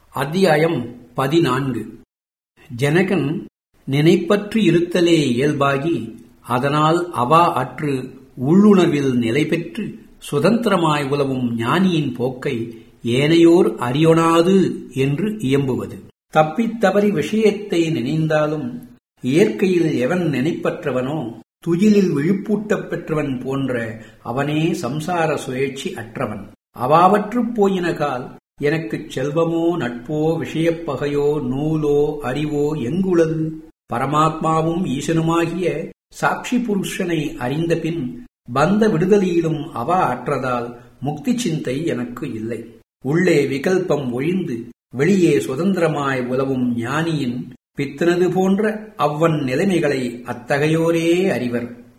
அத்தியாயம் பதினான்கு ஜனகன் நினைப்பற்று இருத்தலே இயல்பாகி அதனால் அவா அற்று உள்ளுணர்வில் நிலை பெற்று சுதந்திரமாய் உலவும் ஞானியின் போக்கை ஏனையோர் அறியொணாது என்று இயம்புவது தப்பித் தவறி விஷயத்தை நினைந்தாலும் இயற்கையில் எவன் நினைப்பற்றவனோ துயிலில் விழிப்பூட்டப் பெற்றவன் போன்ற அவனே சம்சார சுழற்சி அற்றவன் அவாவற்றுப் போயின கால் எனக்குச் செல்வமோ நட்போ விஷயப்பகையோ நூலோ அறிவோ எங்குளது பரமாத்மாவும் ஈசனுமாகிய சாட்சி புருஷனை அறிந்த பின் பந்த விடுதலையிலும் அவா அற்றதால் முக்தி சிந்தை எனக்கு இல்லை உள்ளே விகல்பம் ஒழிந்து வெளியே சுதந்திரமாய் உலவும் ஞானியின் பித்தனது போன்ற அவ்வன் நிலைமைகளை அத்தகையோரே அறிவர்